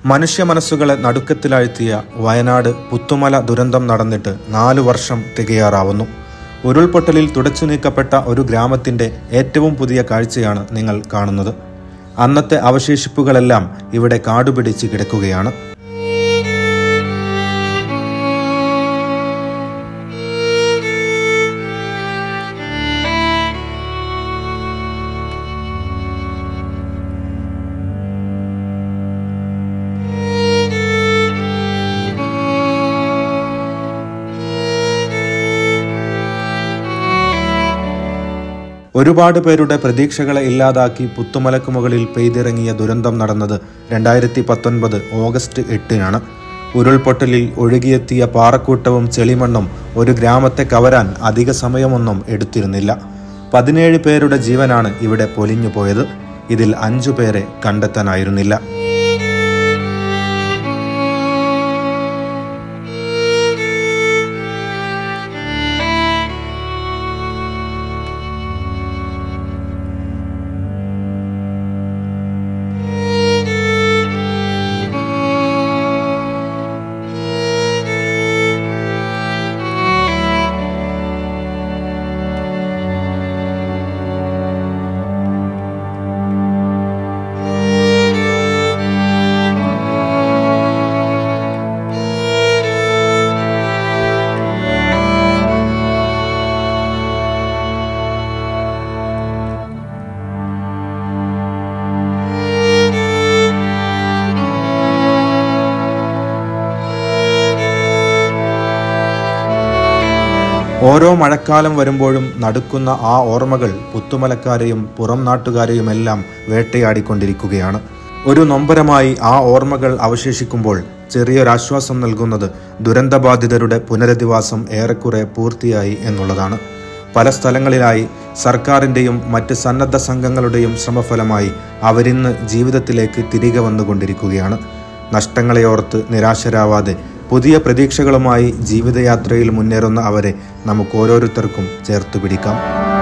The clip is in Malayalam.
മനുഷ്യ മനസ്സുകളെ നടുക്കത്തിലാഴ്ത്തിയ വയനാട് പുത്തുമല ദുരന്തം നടന്നിട്ട് നാലു വർഷം തികയാറാവുന്നു ഉരുൾപൊട്ടലിൽ തുടച്ചു നീക്കപ്പെട്ട ഒരു ഗ്രാമത്തിന്റെ ഏറ്റവും പുതിയ കാഴ്ചയാണ് നിങ്ങൾ കാണുന്നത് അന്നത്തെ അവശേഷിപ്പുകളെല്ലാം ഇവിടെ കാടുപിടിച്ച് കിടക്കുകയാണ് ഒരുപാട് പേരുടെ പ്രതീക്ഷകളെ ഇല്ലാതാക്കി പുത്തുമലക്ക് മുകളിൽ പെയ്തിറങ്ങിയ ദുരന്തം നടന്നത് രണ്ടായിരത്തി പത്തൊൻപത് ഓഗസ്റ്റ് എട്ടിനാണ് ഉരുൾപൊട്ടലിൽ ഒഴുകിയെത്തിയ പാറക്കൂട്ടവും ചെളിമണ്ണും ഒരു ഗ്രാമത്തെ കവരാൻ അധിക സമയമൊന്നും എടുത്തിരുന്നില്ല പതിനേഴ് പേരുടെ ജീവനാണ് ഇവിടെ പൊലിഞ്ഞു പോയത് ഇതിൽ അഞ്ചു പേരെ കണ്ടെത്താനായിരുന്നില്ല ഓരോ മഴക്കാലം വരുമ്പോഴും നടുക്കുന്ന ആ ഓർമ്മകൾ പുത്തുമലക്കാരെയും പുറം നാട്ടുകാരെയുമെല്ലാം വേട്ടയാടിക്കൊണ്ടിരിക്കുകയാണ് ഒരു നൊമ്പരമായി ആ ഓർമ്മകൾ അവശേഷിക്കുമ്പോൾ ചെറിയൊരാശ്വാസം നൽകുന്നത് ദുരന്തബാധിതരുടെ പുനരധിവാസം ഏറെക്കുറെ പൂർത്തിയായി എന്നുള്ളതാണ് പല സ്ഥലങ്ങളിലായി സർക്കാരിൻ്റെയും മറ്റ് സന്നദ്ധ സംഘങ്ങളുടെയും ശ്രമഫലമായി അവരിന്ന് ജീവിതത്തിലേക്ക് തിരികെ വന്നുകൊണ്ടിരിക്കുകയാണ് നഷ്ടങ്ങളെ ഓർത്ത് നിരാശരാവാതെ പുതിയ പ്രതീക്ഷകളുമായി ജീവിതയാത്രയിൽ മുന്നേറുന്ന അവരെ നമുക്ക് ഓരോരുത്തർക്കും ചേർത്ത് പിടിക്കാം